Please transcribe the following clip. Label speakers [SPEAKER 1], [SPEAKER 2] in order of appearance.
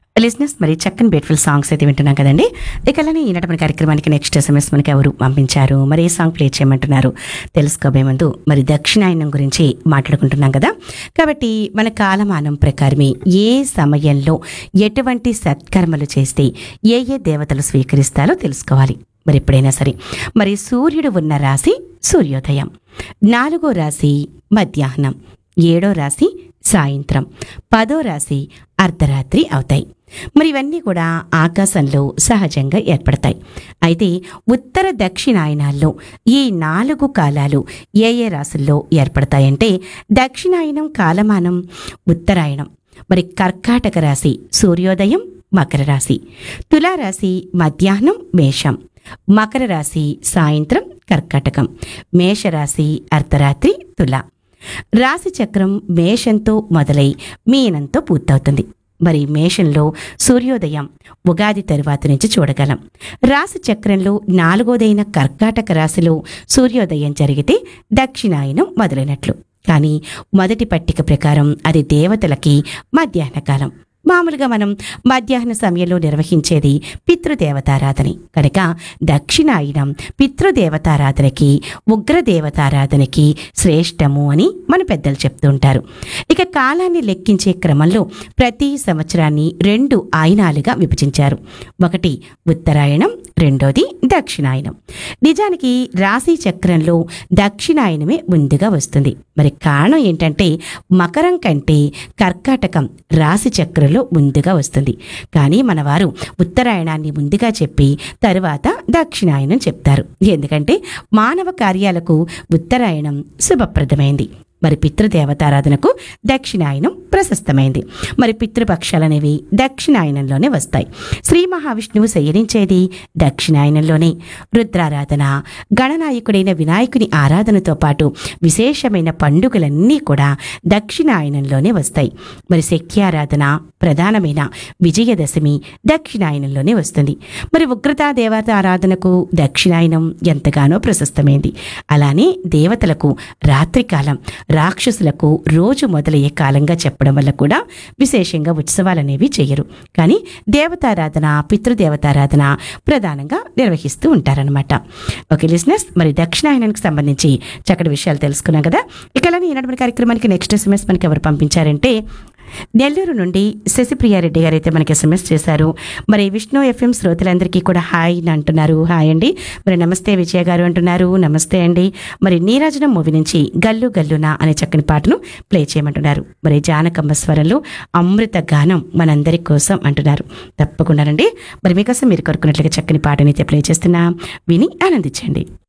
[SPEAKER 1] లిజినెస్ మరి చక్కని బ్యూటిఫుల్ సాంగ్స్ అయితే వింటున్నాం కదండి ఇక అలానే ఈనాటి మన కార్యక్రమానికి నెక్స్ట్ ఎస్ఎంఎస్ మనకి ఎవరు పంపించారు మరి ఏ సాంగ్ ప్లే చేయమంటున్నారు తెలుసుకోబోయే ముందు మరి దక్షిణాయనం గురించి మాట్లాడుకుంటున్నాం కదా కాబట్టి మన కాలమానం ప్రకారమే ఏ సమయంలో ఎటువంటి సత్కర్మలు చేస్తే ఏ ఏ దేవతలు స్వీకరిస్తారో తెలుసుకోవాలి మరి ఎప్పుడైనా సరే మరి సూర్యుడు ఉన్న రాశి సూర్యోదయం నాలుగో రాశి మధ్యాహ్నం ఏడో రాశి సాయంత్రం పదో రాశి అర్ధరాత్రి అవుతాయి మరి ఇవన్నీ కూడా ఆకాశంలో సహజంగా ఏర్పడతాయి అయితే ఉత్తర దక్షిణాయనాల్లో ఈ నాలుగు కాలాలు ఏ ఏ రాశుల్లో ఏర్పడతాయంటే దక్షిణాయనం కాలమానం ఉత్తరాయణం మరి కర్కాటక రాశి సూర్యోదయం మకర రాశి తులారాశి మధ్యాహ్నం మేషం మకర రాశి సాయంత్రం కర్కాటకం మేషరాశి అర్ధరాత్రి తుల రాశి చక్రం మేషంతో మొదలై మీనంతో పూర్తవుతుంది మరి మేషంలో సూర్యోదయం ఉగాది తరువాత నుంచి చూడగలం రాశి చక్రంలో నాలుగోదైన కర్కాటక రాశిలో సూర్యోదయం జరిగితే దక్షిణాయనం మొదలైనట్లు కానీ మొదటి పట్టిక ప్రకారం అది దేవతలకి మధ్యాహ్న కాలం మామూలుగా మనం మధ్యాహ్న సమయంలో నిర్వహించేది పితృదేవతారాధన కనుక దక్షిణాయనం పితృదేవతారాధనకి ఉగ్రదేవతారాధనకి శ్రేష్టము అని మన పెద్దలు చెప్తూ ఉంటారు ఇక కాలాన్ని లెక్కించే క్రమంలో ప్రతి సంవత్సరాన్ని రెండు ఆయనాలుగా విభజించారు ఒకటి ఉత్తరాయణం రెండోది దక్షిణాయనం నిజానికి రాశి చక్రంలో దక్షిణాయనమే ముందుగా వస్తుంది మరి కారణం ఏంటంటే మకరం కంటే కర్కాటకం రాశి చక్రంలో ముందుగా వస్తుంది కానీ మనవారు ఉత్తరాయణాన్ని ముందుగా చెప్పి తరువాత దక్షిణాయనం చెప్తారు ఎందుకంటే మానవ కార్యాలకు ఉత్తరాయణం శుభప్రదమైంది మరి పితృదేవతారాధనకు దక్షిణాయనం ప్రశస్తమైంది మరి పితృపక్షాలనేవి దక్షిణాయనంలోనే వస్తాయి శ్రీ మహావిష్ణువు శయనించేది దక్షిణాయనంలోనే రుద్రారాధన గణనాయకుడైన వినాయకుని ఆరాధనతో పాటు విశేషమైన పండుగలన్నీ కూడా దక్షిణాయనంలోనే వస్తాయి మరి శక్త్యారాధన ప్రధానమైన విజయదశమి దక్షిణాయనంలోనే వస్తుంది మరి ఉగ్రతా దేవత ఆరాధనకు దక్షిణాయనం ఎంతగానో ప్రశస్తమైంది అలానే దేవతలకు రాత్రికాలం రాక్షసులకు రోజు మొదలయ్యే కాలంగా చెప్పడం వల్ల కూడా విశేషంగా ఉత్సవాలు అనేవి చేయరు కానీ దేవతారాధన పితృదేవతారాధన ప్రధానంగా నిర్వహిస్తూ ఉంటారనమాట ఓకే లిసినర్స్ మరి దక్షిణాయనానికి సంబంధించి చక్కటి విషయాలు తెలుసుకున్నాం కదా ఇక అలానే ఈనాటి మన కార్యక్రమానికి నెక్స్ట్ ఎస్ఎంఎస్ మనకి ఎవరు పంపించారంటే నెల్లూరు నుండి శశిప్రియారెడ్డి గారు అయితే మనకి ఎస్ఎంఎస్ చేశారు మరి విష్ణు ఎఫ్ఎం శ్రోతలందరికీ కూడా హాయ్ అని అంటున్నారు హాయ్ అండి మరి నమస్తే విజయ గారు అంటున్నారు నమస్తే అండి మరి నీరాజనం మూవీ నుంచి గల్లు గల్లునా అనే చక్కని పాటను ప్లే చేయమంటున్నారు మరి జానకమ్మ స్వరంలో అమృత గానం మనందరి కోసం అంటున్నారు తప్పకుండానండి మరి మీకోసం మీరు కోరుకున్నట్లుగా చక్కని పాటని అయితే ప్లే చేస్తున్నా విని ఆనందించండి